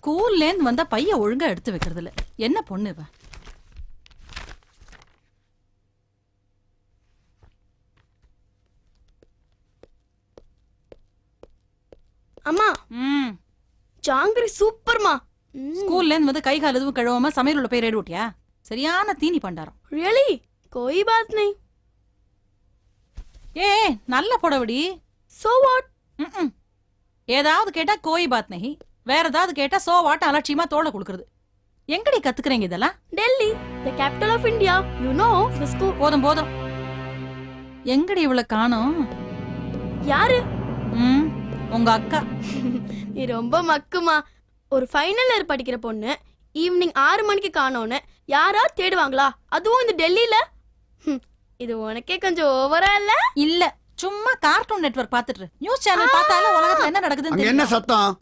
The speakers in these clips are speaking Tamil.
ஸ்கூல்ல இருந்து வந்தா பைய ஒழுங்கா எடுத்து வைக்கிறது இல்ல என்ன பொண்ணு இவ அம்மா ம் ஜாங்கிரி சூப்பர்மா ஸ்கூல்ல இருந்து வந்து கை கால் எதுவும் கழுவாம சமையல் உள்ள போய் ரெடி விட்டியா சரியான தீனி பண்டாரம் ரியலி कोई बात नहीं ஏ நல்ல புடவடி सो व्हाट ம்ம். ஏதாவது கேட்டா கோய் பாத் நஹி வேற ஏதாவது கேட்டா சோ வாட்ட அலட்சியமா தோள குடுக்கறது எங்கடி கத்துக்கிறீங்க இதெல்லாம் Delhi the capital of India you know the school போதும் போதும் எங்கடி இவள காணோம் யாரு ம் உங்க அக்கா நீ ரொம்ப மக்குமா ஒரு ஃபைனல் இயர் படிக்கிற பொண்ணு ஈவினிங் ஆறு மணிக்கு காணோன்னு யாரா தேடுவாங்களா அதுவும் இந்த டெல்லியில ஹம், இது உனக்கே கொஞ்சம் ஓவரா இல்ல இல்ல சும்மா கார்ட்டூன் நெட்வொர்க் பாத்துட்டு நியூஸ் சேனல் பார்த்தாலும் உலகத்துல என்ன நடக்குதுன்னு அங்க என்ன தெரியும். சத்தம்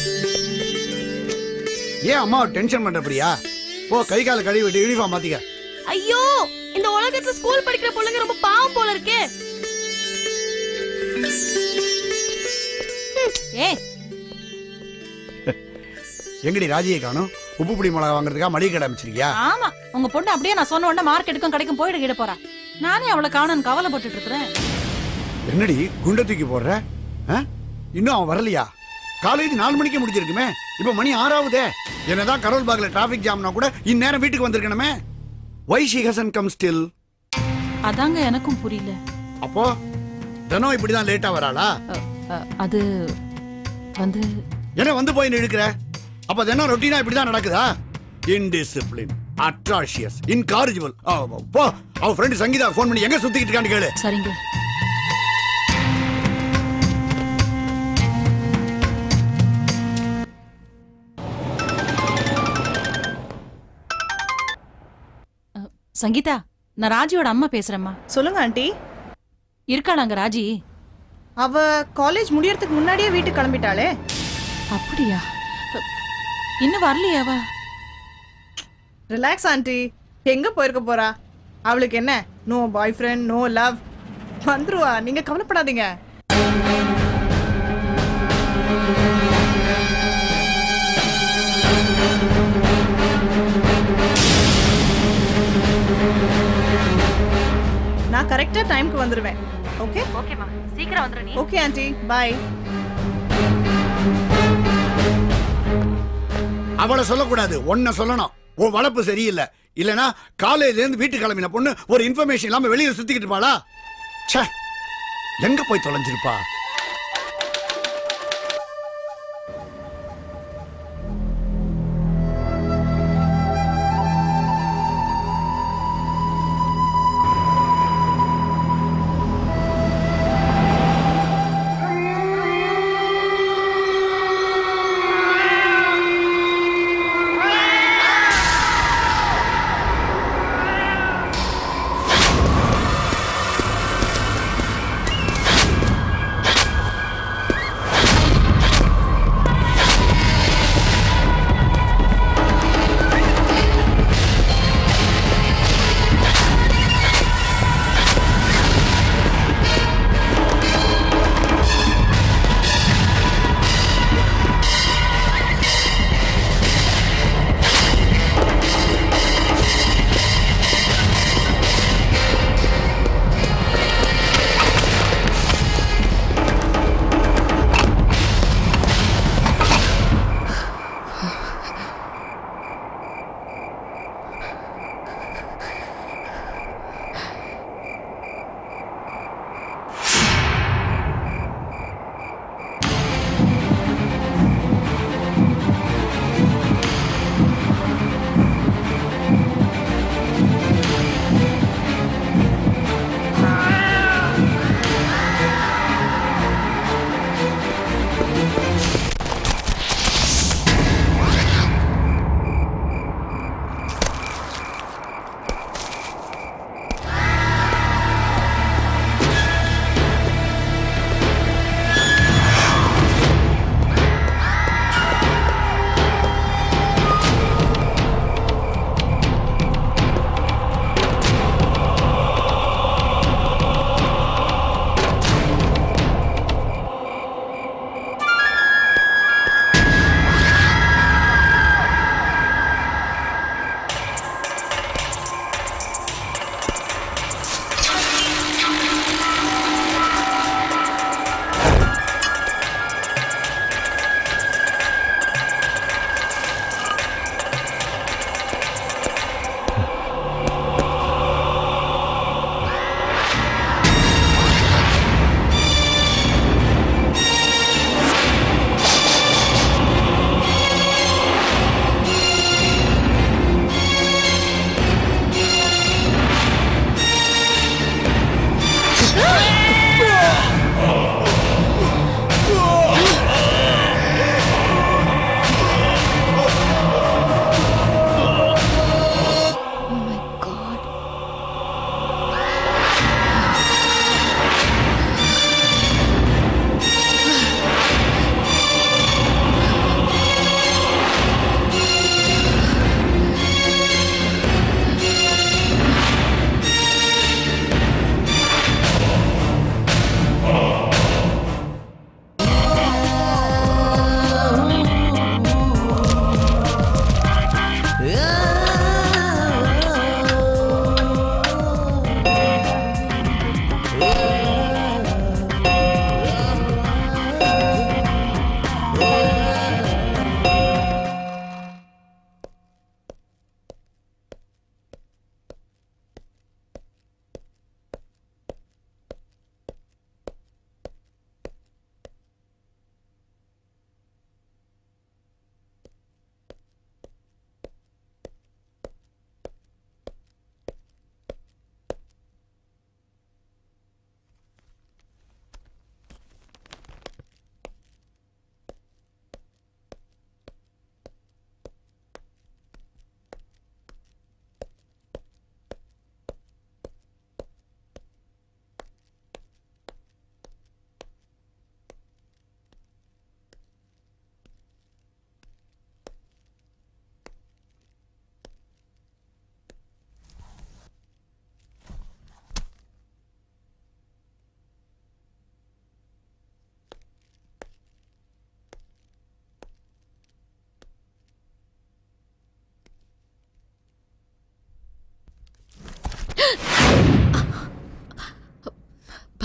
ஏன் அம்மா டென்ஷன் பண்றப்படியா போ கை கால கழுவி விட்டு யூனிஃபார்ம் மாத்திக்க ஐயோ இந்த உலகத்துல ஸ்கூல் படிக்கிற பொண்ணுங்க ரொம்ப பாவம் போல இருக்கே ஏய் எங்கடி ராஜியை காணும் உப்பு புடி மிளகா வாங்குறதுக்கா மளிகை கடை அமைச்சிருக்கியா ஆமா உங்க பொண்ணு அப்படியே நான் சொன்ன உடனே மார்க்கெட்டுக்கும் கடைக்கும் போயிட கிட போறா நானே அவளை காணன்னு கவலைப்பட்டுட்டு இருக்கிறேன் என்னடி குண்டை தூக்கி போடுற ஆ? இன்னும் அவன் வரலையா காலேஜ் நாலு மணிக்கு முடிஞ்சிருக்குமே இப்ப மணி ஆறாவதே என்னதான் கரோல் பாக்ல டிராபிக் ஜாம்னா கூட இந்நேரம் வீட்டுக்கு வந்திருக்கணுமே why she hasn't come still அதாங்க எனக்கும் புரியல அப்போ தினம் இப்படிதான் லேட்டா வராளா அ, அ, அது வந்து என்ன வந்து போய் இழுக்கிற அப்ப தினம் ரொட்டீனா இப்படிதான் நடக்குதா இன்டிசிப்ளின் அட்ராஷியஸ் இன்காரிஜிபிள் போ அவ ஃப்ரெண்ட் சங்கீதா ஃபோன் பண்ணி எங்க சுத்திக்கிட்டு இருக்கான்னு கேளு சரிங்க அ, சங்கீதா நான் ராஜியோட அம்மா பேசுறேம்மா சொல்லுங்க ஆண்டி இருக்காளாங்க ராஜி அவ காலேஜ் முடியறதுக்கு முன்னாடியே வீட்டுக்கு கிளம்பிட்டாளே அப்படியா அ, இன்னும் வரலையா அவ ரிலாக்ஸ் ஆண்டி எங்க போயிருக்க போறா அவளுக்கு என்ன no boyfriend no love வந்துருவா நீங்க கவலைப்படாதீங்க நான் கரெக்டா டைம்க்கு வந்துருவேன் ஓகே ஓகேமா சீக்கிரம் வந்துரு நீ ஓகே ஆண்டி பாய் அவளை சொல்லக்கூடாது ஒன்ன சொல்லணும் உன் வளர்ப்பு சரியில்லை இல்லனா காலையில இருந்து வீட்டுக்கு கிளம்பின பொண்ணு ஒரு இன்ஃபர்மேஷன் இல்லாம வெளியில சுத்திக்கிட்டு இருப்பாளா ச்சே எங்க போய் தொலைஞ்சிருப்பா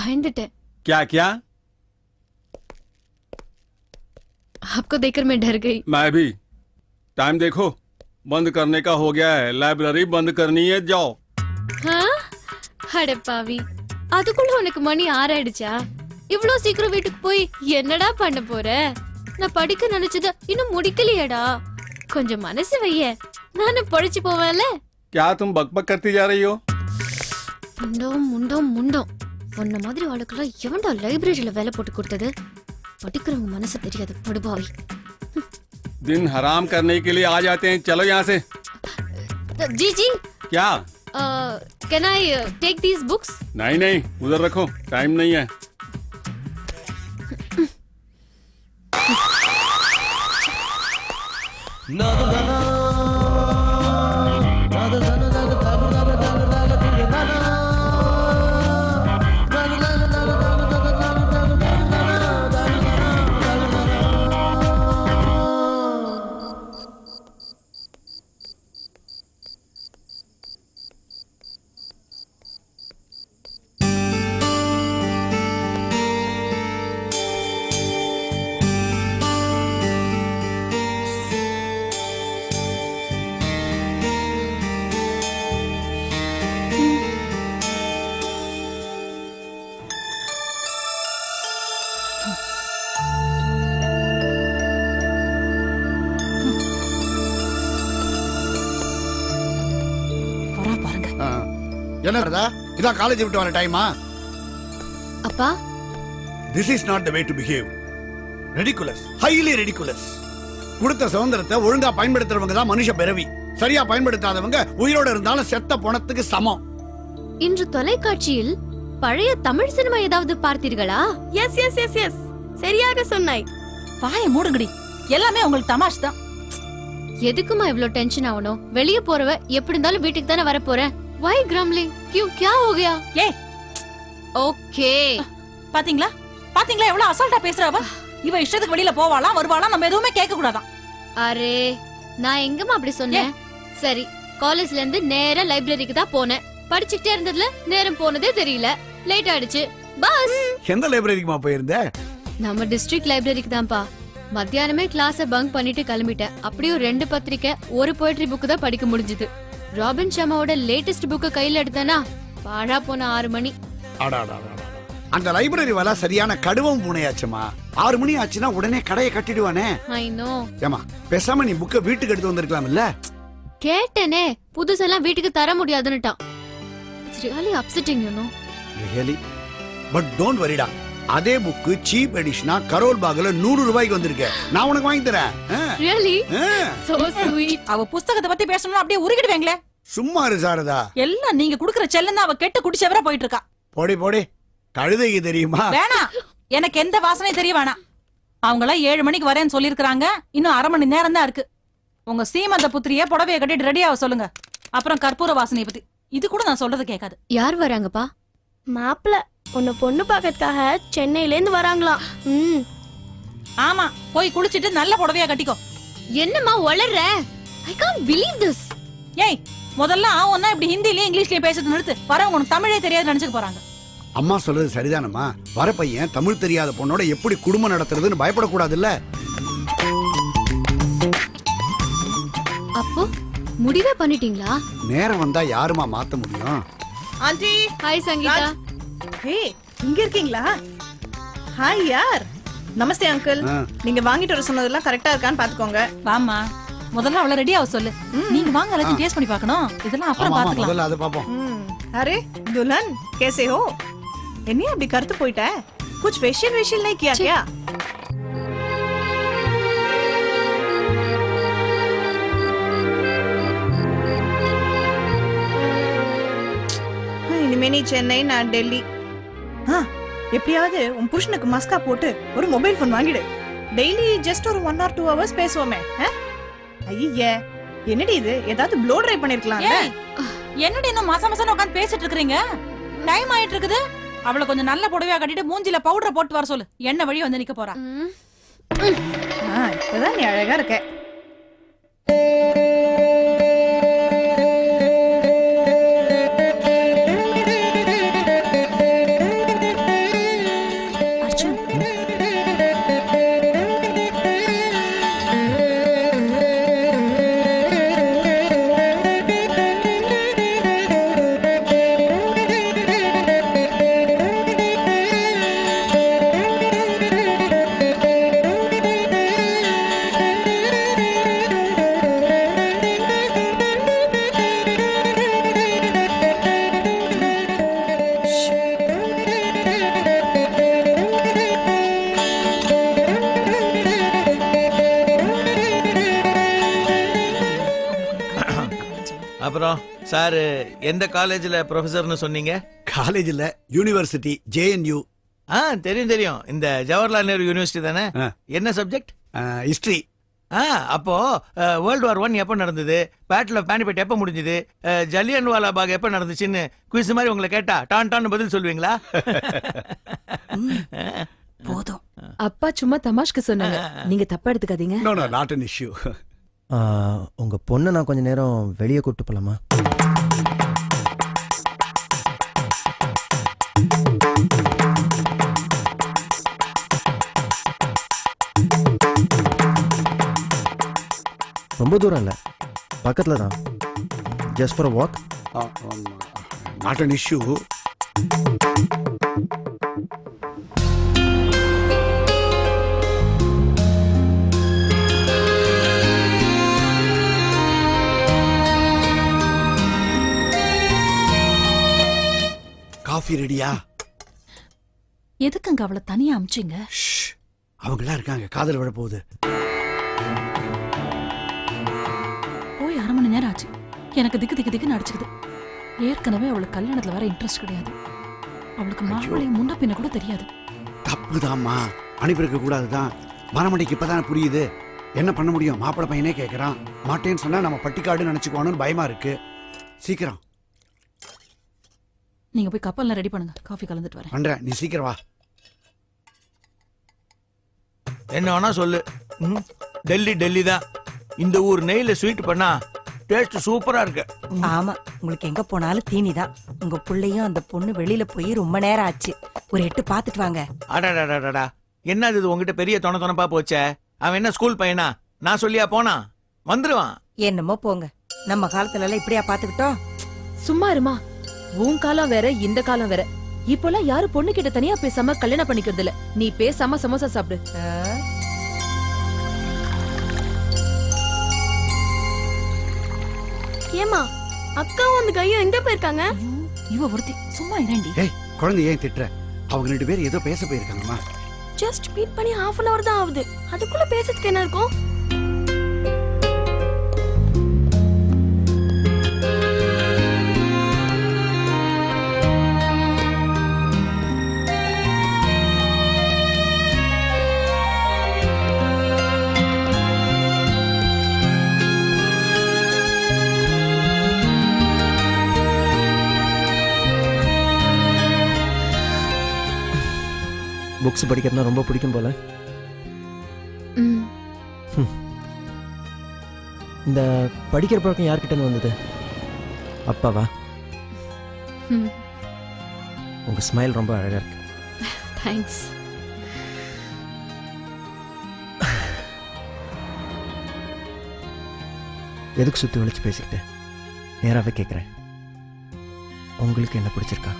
பயந்துட்டேன் क्या क्या आपको देखकर मैं डर गई मैं भी टाइम देखो बंद करने का हो गया है लाइब्रेरी बंद करनी है जाओ ஆ? அட பாவி அதுக்குள்ள உனக்கு மணி ஆறாயிடுச்சா இவ்ளோ சீக்கிரம் வீட்டுக்கு போய் என்னடா பண்ண போற நான் படிக்க நினைச்சத இன்னும் முடிக்கலையேடா கொஞ்சம் மனசு வைய நானும் பொழைச்சு போவேன்ல क्या तुम बकबक करती जा रही हो முண்டோம் முண்டோம் முண்டோம் உன்ன மாதிரி ஆளுக்கெல்லாம் எவன்டா லைப்ரரியில வேலை போட்டு கொடுத்தது படிக்கிறவங்க மனசு தெரியாது படுபாவி दिन हराम करने के लिए आ जाते हैं चलो यहाँ से जी जी क्या can I take these books नहीं नहीं उधर रखो टाइम नहीं है வரா பாருங்க ஆ. என்ன வரதா இதான் காலேஜ் விட்டு வர டைமா அப்பா this is not the way to behave ridiculous highly ridiculous கொடுத்த சுதந்திரத்தை ஒழுங்கா பயன்படுத்துறவங்க தான் மனுஷ பிறவி சரியா பயன்படுத்தாதவங்க உயிரோட இருந்தாலும் செத்த பணத்துக்கு சமம் இன்று தொலைக்காட்சியில் பழைய தமிழ் சினிமா ஏதாவது பார்த்தீர்களா எஸ் எஸ் எஸ் எஸ் சரியாக சொன்னாய் வாயை மூடுங்கடி எல்லாமே உங்களுக்கு தமாஷ் தான் எதுக்குமா இவ்ளோ டென்ஷன் ஆகணும் வெளிய போறவ எப்படி இருந்தாலும் வீட்டுக்கு தானே வர போறேன் வை கிரம்லிங் கியூ क्या हो गया ஏய் ஓகே பாத்தீங்களா பாத்தீங்களா எவ்வளவு அசால்ட்டா பேசுறா அவ இவ இஷ்டத்துக்கு வெளியில போவாளாம் வருவாளாம் நம்ம எதுவுமே கேட்க கூடாதாம் அரே நான் எங்கம்மா அப்படி சொன்னேன் சரி காலேஜ்ல இருந்து நேரா லைப்ரரிக்கு தான் போனேன் படிச்சுக்கிட்டே இருந்ததுல நேரம் போனதே தெரியல லேட் ஆயிடுச்சு பஸ் எந்த லைப்ரரிக்குமா போயிருந்த நம்ம டிஸ்ட்ரிக்ட் லைப்ரரிக்கு தான்ப்பா மத்தியானமே கிளாஸ பங்க் பண்ணிட்டு கிளம்பிட்டேன் அப்படியும் ரெண்டு பத்திரிக்கை ஒரு போய்ட்ரி புக்கு தான் படிக்க முடிஞ்சது ராபின் சர்மாவோட லேட்டஸ்ட் புக்கை கையில எடுத்தேனா பாழா போன ஆறு மணி அடாடாடாடா. அந்த லைப்ரரி வேலை சரியான கடுவம் பூனையாச்சுமா ஆறு மணி ஆச்சுன்னா உடனே கடையை கட்டிடுவானே ஐ நோ ஏமா பேசாம நீ புக்கை வீட்டுக்கு எடுத்து வந்திருக்கலாம் இல்ல கேட்டேனே புதுசெல்லாம் வீட்டுக்கு தர முடியாதுன்னுட்டான் it's really upsetting you know really but don't வரிடா அதே புக்கு சீப் எடிஷனா கரோல் பாக்ல நூறு ரூபாய்க்கு வந்திருக்கு நான் உனக்கு வாங்கி தரேன் ஆ, ரியலி ஆ. சோ ஸ்வீட் அவ புஸ்தகத்தை பத்தி பேசணும்னா அப்படியே உருகிடுவேங்களே சும்மா இரு சாரதா எல்லாம் நீங்க குடுக்குற செல்லம் தான் அவ கெட்டு குடிச்சவரா போயிட்டு இருக்கா போடி போடி கழுதைக்கு தெரியுமா வேணாம் எனக்கு எந்த வாசனையும் தெரிய வேணாம் அவங்களாம் ஏழு மணிக்கு வரேன்னு சொல்லிருக்காங்க இன்னும் அரை மணி நேரம் தான் இருக்கு உங்க சீமந்த புத்திரிய புடவைய கட்டிட்டு ரெடி ஆக சொல்லுங்க அப்புறம் கற்பூர வாசனைய பத்தி இது கூட நான் சொல்றது கேட்காது யார் வராங்கப்பா மாப்பிள உன்னை பொண்ணு பார்க்கறதுக்காக சென்னையில இருந்து வராங்களாம் ம் ஆமா போய் குளிச்சிட்டு நல்ல புடவையா கட்டிக்கோ என்னம்மா வளர்ற ஐ காண்ட் பிலீவ் திஸ் ஏய் முதல்ல ஒன்னா இப்படி ஹிந்திலயும் இங்கிலீஷ்லயும் பேசுறது நிறுத்து வரவங்க உனக்கு தமிழே தெரியாது நினைச்சுக்க போறாங்க அம்மா சொல்றது சரிதானம்மா வர பையன் தமிழ் தெரியாத பொண்ணோட எப்படி குடும்பம் நடத்துறதுன்னு பயப்படக்கூடாதுல்ல அப்போ முடிவே பண்ணிட்டீங்களா நேரம் வந்தா யாருமா மாத்த முடியும் ஆண்டி ஹாய் சங்கீதா ஹே இங்க இருக்கீங்களா ஹாய் யார் நமஸ்தே அங்கிள் ஆ. நீங்க வாங்கிட்டு வர சொன்னதெல்லாம் கரெக்டா இருக்கான்னு பாத்துக்கோங்க வாமா முதல்ல அவள ரெடி ஆக சொல்லு நீங்க வாங்க எல்லாத்தையும் டேஸ்ட் பண்ணி பார்க்கணும் இதெல்லாம் ஆமா அப்புறம் ஆமா பாத்துக்கலாம் முதல்ல அதை பாப்போம் ம். அரே दुल्हन कैसे हो என்னைய அப்படி கருத்து போயிட்ட कुछ फेशियल वेशियल नहीं किया क्या இனிமே நீ சென்னை நான் டெல்லி ஆ, எப்படியாவது உன் புருஷனுக்கு மஸ்கா போட்டு ஒரு மொபைல் ஃபோன் வாங்கிடு டெய்லி ஜஸ்ட் ஒரு ஒன் ஆர் டூ ஹவர்ஸ் பேசுவோமே ஐய என்னடி இது ஏதாவது ப்ளோ ட்ரை பண்ணிருக்கலாம்ல ஏய், என்னடி இன்னும் மாசம் மாசம் உட்காந்து பேசிட்டு இருக்கீங்க டைம் ஆயிட்டு இருக்குது அவளை கொஞ்சம் நல்ல புடவையா கட்டிட்டு மூஞ்சில பவுடர் போட்டு வர சொல்லு எண்ணெய் வழி வந்து நிக்க போறா ம், ஆ, இப்பதான் நீ அழகா இருக்க சார் எந்த காலேஜ்ல ப்ரொஃபசர்னு சொன்னீங்க காலேஜில் யூனிவர்சிட்டி ஜேஎன்யூ ஆ தெரியும் தெரியும் இந்த ஜவஹர்லால் நேரு யூனிவர்சிட்டி தானே ஆ. என்ன சப்ஜெக்ட் ஹிஸ்ட்ரி ஆ அப்போ வேர்ல்டு வார் ஒன் எப்போ நடந்தது பேட்டில் ஆஃப் பானிபேட் எப்போ முடிஞ்சது ஜலியன் வாலா பாக் எப்போ நடந்துச்சுன்னு குவிஸ் மாதிரி உங்களை கேட்டா டான் டான் பதில் சொல்லுவீங்களா போதும் அப்பா சும்மா தமாஷ்க்கு சொன்னாங்க நீங்க தப்பா எடுத்துக்காதீங்க no no not an issue ஆ, உங்க பொண்ணை நான் கொஞ்ச நேரம் வெளியே கூட்டு போலாமா ரொம்ப தூரம் இல்லை பக்கத்தில் தான் just for walk not an issue coffee ரெடியா எதுக்குங்க அவளை தனியா அமிச்சிங்க அவங்களாம் இருக்காங்க காதல் விட போகுது போய் அரை மணி நேரம் ஆச்சு எனக்கு திக்கு திக்கு திக்குன்னு அடிச்சுக்குது ஏற்கனவே அவளுக்கு கல்யாணத்துல வர இன்ட்ரெஸ்ட் கிடையாது அவளுக்கு மாப்பிள்ளைய முன்ன பின்ன கூட தெரியாது தப்புதாம்மா அனுப்பியிருக்க கூடாதுதான் மரமணிக்கு இப்பதானே புரியுது என்ன பண்ண முடியும் மாப்பிள்ளை பையனே கேட்கறான் மாட்டேன்னு சொன்னா நம்ம பட்டிக்காடு நினைச்சுக்குவானு பயமா இருக்கு சீக்கிரம் நீங்க போய் கப்பல்லாம் ரெடி பண்ணுங்க காஃபி கலந்துட்டு வரேன் பண்றேன் நீ சீக்கிரம் வா என்ன வேணா சொல்லு ம், டெல்லி டெல்லி தான் இந்த ஊர் நெய்ல ஸ்வீட் பண்ணா டேஸ்ட் சூப்பரா இருக்கு ஆமா உங்களுக்கு எங்க போனாலும் தீனி தான் உங்க புள்ளையும் அந்த பொண்ணு வெளியில போய் ரொம்ப நேரம் ஆச்சு ஒரு எட்டு பாத்துட்டு வாங்க அடடடடடா என்னது இது உங்ககிட்ட பெரிய தொண தொணப்பா போச்சே அவன் என்ன ஸ்கூல் பையனா நான் சொல்லியா போனா வந்துருவான் என்னமோ போங்க நம்ம காலத்துல எல்லாம் இப்படியா பாத்துக்கிட்டோம் சும்மா இருமா உன் காலம் வேற இந்த காலம் வேற இப்போலாம் யாரும் பொண்ணு கிட்ட தனியா பேசாம கல்யாணம் பண்ணிக்கிறது இல்ல நீ பேசாம சமோசா சாப்பிடு ஆ? ஏமா அக்காவும் அந்த கையும் எங்க போயிருக்காங்க இவ ஒருத்தி சும்மா இரண்டி ஏய் குழந்தை ஏன் திட்டுற அவங்க ரெண்டு பேரும் ஏதோ பேச போயிருக்காங்கம்மா ஜஸ்ட் மீட் பண்ணி half அன் hour தான் ஆகுது அதுக்குள்ள பேசுறதுக்கு என்ன இருக்கும் புக்ஸ் படிக்கிறதுனா ரொம்ப பிடிக்கும் போல ம். இந்த படிக்கிற பழக்கம் யார்கிட்ட இருந்து வந்தது அப்பாவா ம். உங்க ஸ்மைல் ரொம்ப அழகா இருக்கு தேங்க்ஸ் எதுக்கு சுத்தி வளைச்சு பேசிக்கிட்டு நேராவே கேட்குறேன் உங்களுக்கு என்ன பிடிச்சிருக்கா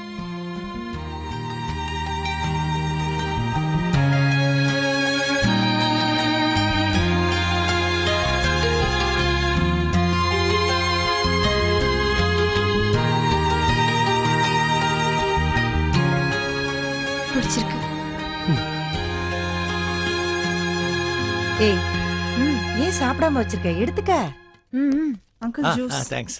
பிடிச்சிருக்கு ஏய் ஏன் சாப்பிடாம வச்சிருக்க எடுத்துக்க ம் அங்கிள் ஜூஸ் தேங்க்ஸ்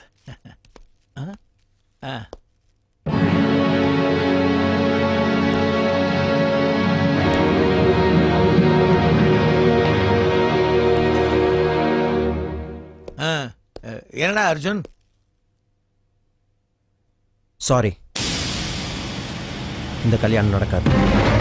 என்னடா அர்ஜுன் சாரி இந்த கல்யாணம் நடக்காது